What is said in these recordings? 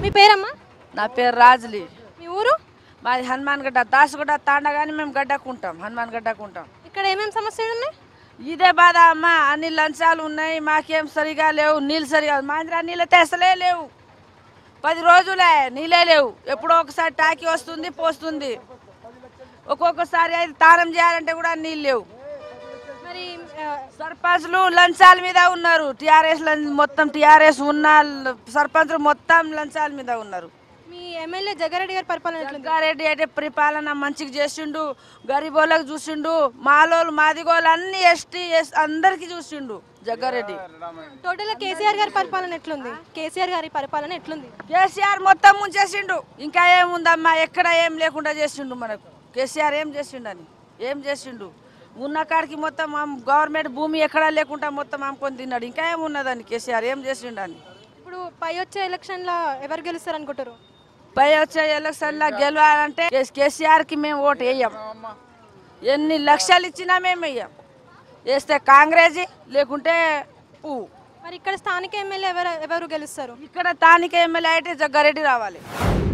మీ పేరమ్మా నా పేరు రాజులి మీ ఊరు మాది హనుమాన్ గడ్డ దాసుగడ్డ తాండగాని మేము గడ్డకుంటాం హనుమాన్ గడ్డకుంటాం ఇక్కడ ఏమేమి సమస్యలు ఉన్నాయి ఇదే బాధ అమ్మ అన్ని లంచాలు ఉన్నాయి మాకేం సరిగా లేవు నీళ్ళు సరిగా మాంద్రా నీళ్ళు అయితే అసలే లేవు పది రోజులే నీళ్ళే లేవు ఎప్పుడో ఒకసారి టాకీ వస్తుంది పోస్తుంది ఒక్కొక్కసారి అయితే తానం చేయాలంటే కూడా నీళ్ళు లేవు మరి ఆ, సర్పంచ్లు లంచాల మీద ఉన్నారు టిఆర్ఎస్ మొత్తం టిఆర్ఎస్ ఉన్న సర్పంచ్లు మొత్తం లంచాల మీద ఉన్నారు మీ ఎమ్మెల్యే జగారెడ్డి గారి పరిపాలన ఎట్లుంది జగ్గారెడ్డి అయితే పరిపాలన మంచిగా చేసిండు గరీబోళ్ళకి చూసిండు మాలోలు మాదిగోళ్ళు అన్ని ఎస్టీ ఎస్ అందరికి చూసిండు జగ్గారెడ్డి టోటల్గా కేసీఆర్ గారి పరిపాలన ఎట్లుంది కేసీఆర్ గారి పరిపాలన ఎట్లుంది కేసీఆర్ మొత్తం ముంచేసిండు ఇంకా ఏముందమ్మా ఎక్కడ ఏం లేకుండా చేసిండు మనకు కేసీఆర్ ఏం చేసిండని ఏం చేసిండు ఉన్న కాడికి మొత్తం ఆమ్ గవర్నమెంట్ భూమి ఎక్కడా లేకుండా మొత్తం అమ్ముకొని తిన్నాడు ఇంకా ఏమున్నదని కేసీఆర్ ఏం చేసిండని ఇప్పుడు పై వచ్చే ఎలక్షన్లో ఎవరు గెలుస్తారు అనుకుంటారు పై వచ్చే ఎలక్షన్లో గెలవాలంటే కేసీఆర్కి మేము ఓటు వేయం ఎన్ని లక్షలు ఇచ్చినా మేము వేయం వేస్తే కాంగ్రెస్ లేకుంటే పువ్వు మరి ఇక్కడ స్థానిక ఎమ్మెల్యే ఎవరు ఎవరు గెలుస్తారు ఇక్కడ స్థానిక ఎమ్మెల్యే అయితే జగ్గారెడ్డి రావాలి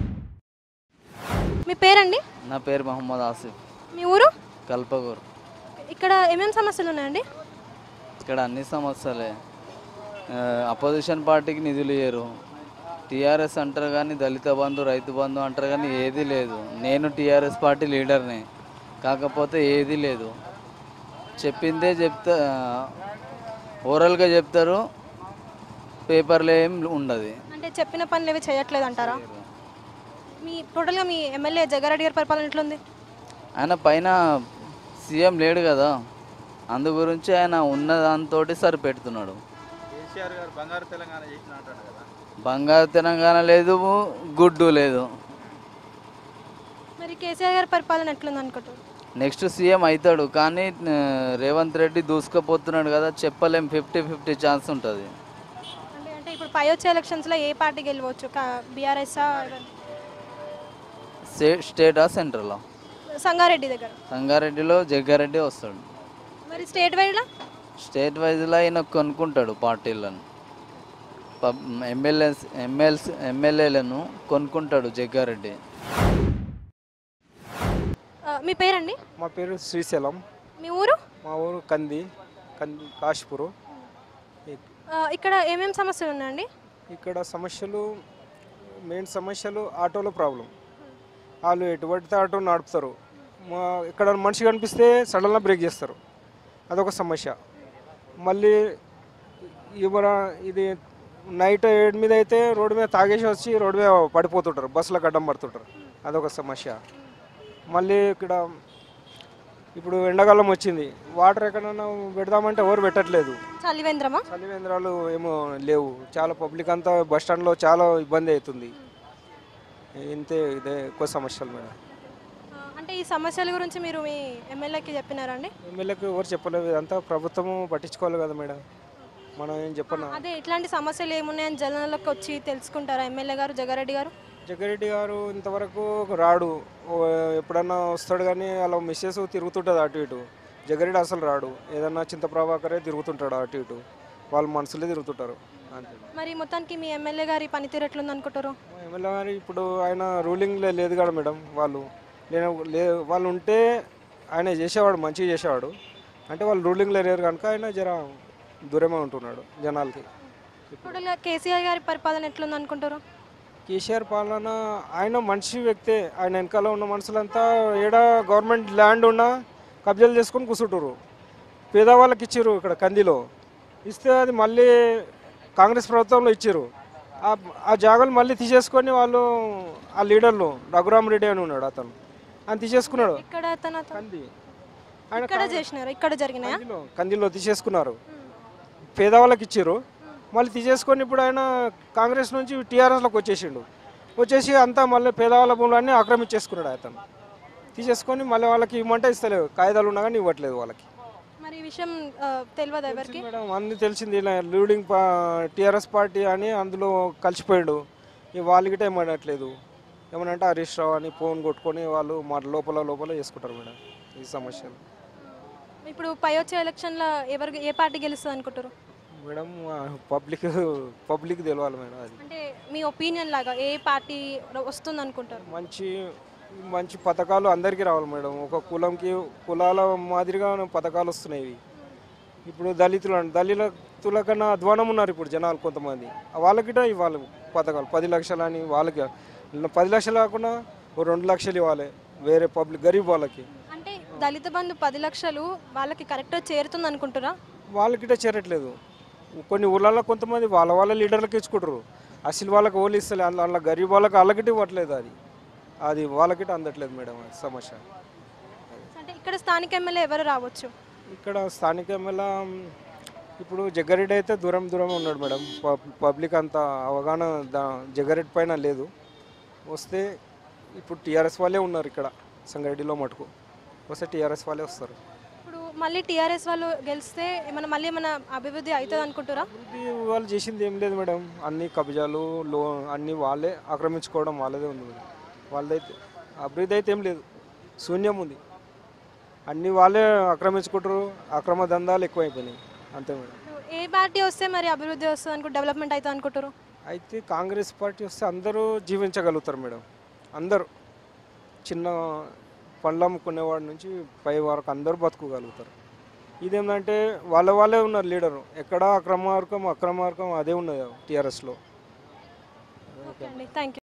మీ పేరండి నా పేరు మహమ్మద్ ఆసిఫ్ మీ ఊరు కల్పగూర్ ఇక్కడ ఏమేమి సమస్యలు ఉన్నాయండి ఇక్కడ అన్ని సమస్యలే ఆ, అపోజిషన్ పార్టీకి నిధులు ఇయ్యరు టీఆర్ఎస్ అంటారు కానీ దళిత బంధు రైతు బంధు అంటారు కానీ ఏది లేదు నేను టీఆర్ఎస్ పార్టీ లీడర్ని కాకపోతే ఏది లేదు చెప్పిందే చెప్తా ఓరల్గా చెప్తారు పేపర్లో ఏం ఉండదు అంటే చెప్పిన పనులు ఏవి చేయట్లేదు అంటారా మీ టోటల్గా మీ ఎమ్మెల్యే జగారెడ్డి గారి పరిపాలన ఎట్లుంది ఆయన పైన సీఎం లేడు కదా అందు గురించి ఆయన ఉన్న దాంతో సరిపెడుతున్నాడు బంగారు తెలంగాణ లేదు గుడ్డు లేదు మరి కేసీఆర్ గారి పరిపాలన ఎట్లుంది అనుకుంటారు నెక్స్ట్ సీఎం అవుతాడు కానీ ఆ, రేవంత్ రెడ్డి దూసుకుపోతున్నాడు కదా చెప్పలేం ఫిఫ్టీ ఫిఫ్టీ ఛాన్స్ ఉంటుంది అంటే అంటే ఇప్పుడు పై వచ్చే ఎలక్షన్స్లో ఏ పార్టీ గెలవచ్చు బీఆర్ఎస్ఆ స్టే స్టేటా సెంట్రలా సంగారెడ్డి దగ్గర సంగారెడ్డిలో జగ్గారెడ్డి వస్తాడు మరి స్టేట్ వైడ్లో స్టేట్ వైజ్లో ఆయన కొనుక్కుంటాడు పార్టీలను పబ్ ఎమ్మెల్యేస్ ఎమ్మెల్స్ ఎమ్మెల్యేలను కొనుక్కుంటాడు జగ్గారెడ్డి మీ పేరండి మా పేరు శ్రీశైలం మీ ఊరు మా ఊరు కంది కంది కాశీపురం ఇ- ఆ, ఇక్కడ ఏమేమి సమస్యలు ఉన్నాయండి ఇక్కడ సమస్యలు మెయిన్ సమస్యలు ఆటోలో ప్రాబ్లం వాళ్ళు ఎటువంటి ఆటో నడుపుతారు మా ఇక్కడ మనిషి కనిపిస్తే సడన్గా బ్రేక్ చేస్తారు అదొక సమస్య మళ్ళీ ఇవర ఇది నైట్ ఏడు మీద అయితే రోడ్డు మీద తాగేసి వచ్చి రోడ్డు మీద పడిపోతుంటారు బస్సులకు అడ్డం పడుతుంటారు అదొక సమస్య మళ్ళీ ఇక్కడ ఇప్పుడు ఎండాకాలం వచ్చింది వాటర్ ఎక్కడన్నా పెడదామంటే ఎవరు పెట్టట్లేదు చలివేంద్రమా చలివేంద్రాలు ఏమో లేవు చాలా పబ్లిక్ అంతా బస్ స్టాండ్లో చాలా ఇబ్బంది అవుతుంది ఇంతే ఇదే ఎక్కువ సమస్యలు మేడం ఆ, అంటే ఈ సమస్యల గురించి మీరు మీ ఎమ్మెల్యేకి చెప్పినారండి ఎమ్మెల్యేకి ఎవరు చెప్పలేదు ఇదంతా ప్రభుత్వము పట్టించుకోవాలి కదా మేడం మనం ఏం చెప్పనా అదే ఇట్లాంటి సమస్యలు ఏమున్నాయని జనాలకు వచ్చి తెలుసుకుంటారా ఎమ్మెల్యే గారు జగారెడ్డి గారు జగ్గారెడ్డి గారు ఇంతవరకు రాడు ఓ ఎప్పుడన్నా వస్తాడు కానీ అలా మిస్సెస్ తిరుగుతుంటుంది అటు ఇటు జగ్గారెడ్డి అసలు రాడు ఏదన్నా చింత ప్రభాకరే తిరుగుతుంటాడు అటు ఇటు వాళ్ళ మనసులే తిరుగుతుంటారు అంతే మరి మొత్తానికి మీ ఎమ్మెల్యే గారి పనితీరు ఎట్లుంది అనుకుంటారు మా ఎమ్మెల్యే గారు ఇప్పుడు ఆయన రూలింగ్ లేదు కదా మేడం వాళ్ళు నేను లే వాళ్ళు ఉంటే ఆయన చేసేవాడు మంచిగా చేసేవాడు అంటే వాళ్ళు రూలింగ్లో లేరు కనుక ఆయన జర దూరమే ఉంటున్నాడు జనాలకి టోటల్గా కేసీఆర్ గారి పరిపాలన ఎట్లుంది అనుకుంటారు కేసీఆర్ పాలన ఆయన మనిషి వ్యక్తే ఆయన వెనకాల ఉన్న మనుషులంతా ఏడ గవర్నమెంట్ ల్యాండ్ ఉన్నా కబ్జాలు చేసుకొని కూర్చుంటారు పేదవాళ్ళకి ఇచ్చారు ఇక్కడ కందిలో ఇస్తే అది మళ్ళీ కాంగ్రెస్ ప్రభుత్వంలో ఇచ్చారు ఆ ఆ జాగాలు మళ్ళీ తీసేసుకొని వాళ్ళు ఆ లీడర్లు రఘురామ్ రెడ్డి అని ఉన్నాడు అతను ఆయన తీసేసుకున్నాడు ఇక్కడ తన కంది ఆయన ఇక్కడ చేసినారు ఇక్కడ జరిగినాయా కందిలో కందిలో తీసేసుకున్నారు పేదవాళ్ళకి ఇచ్చారు మళ్ళీ తీసేసుకొని ఇప్పుడు ఆయన కాంగ్రెస్ నుంచి టీఆర్ఎస్లోకి వచ్చేసిండు వచ్చేసి అంతా మళ్ళీ పేదవాళ్ళ భూములన్నీ ఆక్రమించేసుకున్నాడు అతను తీసేసుకొని మళ్ళీ వాళ్ళకి ఇవ్వమంటే ఇస్తలేవు కాగితాలు ఉన్నా కానీ ఇవ్వట్లేదు వాళ్ళకి మరి ఈ విషయం ఆ, తెలియదా ఎవరికి మేడం అన్ని తెలిసింది ఇలా లీడింగ్ టీఆర్ఎస్ పార్టీ అని అందులో కలిసిపోయాడు ఈ వాళ్ళకి టైం అనట్లేదు ఏమనంటే హరీష్ రావు అని ఫోన్ కొట్టుకొని వాళ్ళు మా లోపల లోపల చేసుకుంటారు మేడం ఈ సమస్యలు ఇప్పుడు పై వచ్చే ఎలక్షన్లో ఎవరు ఏ పార్టీ గెలుస్తుంది అనుకుంటారు మేడం పబ్లిక్ పబ్లిక్ తెలవాలి మేడం అది అంటే మీ ఒపీనియన్ లాగా ఏ పార్టీ వస్తుంది అనుకుంటారు మంచి మంచి పథకాలు అందరికీ రావాలి మేడం ఒక కులంకి కులాల మాదిరిగా పథకాలు వస్తున్నాయి ఇవి ఇప్పుడు దళితులు అంట దళితుల కన్నా అధ్వానం ఉన్నారు ఇప్పుడు జనాలు కొంతమంది వాళ్ళకిట ఇవ్వాలి పథకాలు పది లక్షలు అని వాళ్ళకి పది లక్షలు కాకుండా ఓ రెండు లక్షలు ఇవ్వాలి వేరే పబ్లిక్ గరీబ్ వాళ్ళకి అంటే దళిత బంధు పది లక్షలు వాళ్ళకి కరెక్ట్గా చేరుతుంది అనుకుంటారా వాళ్ళకిట చేరట్లేదు కొన్ని ఊళ్ళల్లో కొంతమంది వాళ్ళ వాళ్ళ లీడర్లకు ఇచ్చుకుంటారు అసలు వాళ్ళకి ఓళ్ళు ఇస్తలే అందులో అందులో గరీబ్ వాళ్ళకి వాళ్ళకిట ఇవ్వట్లేదు అది అది వాళ్ళకిట అందట్లేదు మేడం అది సమస్య అంటే ఇక్కడ స్థానిక ఎమ్మెల్యే ఎవరు రావచ్చు ఇక్కడ స్థానిక ఎమ్మెల్యే ఇప్పుడు జగ్గారెడ్డి అయితే దూరం దూరం ఉన్నాడు మేడం పబ్- పబ్లిక్ అంత అవగాహన దా జగ్గారెడ్డి పైన లేదు వస్తే ఇప్పుడు టీఆర్ఎస్ వాళ్ళే ఉన్నారు ఇక్కడ సంగారెడ్డిలో మటుకు వస్తే టీఆర్ఎస్ వాళ్ళే వస్తారు ఇప్పుడు మళ్ళీ టీఆర్ఎస్ వాళ్ళు గెలిస్తే ఏమైనా మళ్ళీ ఏమైనా అభివృద్ధి అవుతుంది అనుకుంటారా అభివృద్ధి వాళ్ళు చేసింది ఏం లేదు మేడం అన్ని కబ్జాలు లో అన్ని వాళ్ళే ఆక్రమించుకోవడం వాళ్ళదే ఉంది మేడం వాళ్ళదైతే అభివృద్ధి అయితే ఏం లేదు శూన్యం ఉంది అన్ని వాళ్ళే ఆక్రమించుకుంటారు అక్రమ దందాలు ఎక్కువైపోయినాయి అంతే మేడం ఇప్పుడు ఏ పార్టీ వస్తే మరి అభివృద్ధి వస్తుంది అనుకుంటు డెవలప్మెంట్ అవుతుంది అనుకుంటారు అయితే కాంగ్రెస్ పార్టీ వస్తే అందరూ జీవించగలుగుతారు మేడం అందరూ చిన్న పండ్లు అమ్ముకునేవాడి నుంచి పై వరకు అందరూ బతుకోగలుగుతారు ఇదేంటంటే వాళ్ళ వాళ్ళే ఉన్నారు లీడరు ఎక్కడ అక్రమార్కం అక్రమార్కం అదే ఉన్నది టీఆర్ఎస్లో ఓకే అండి థ్యాంక్ యూ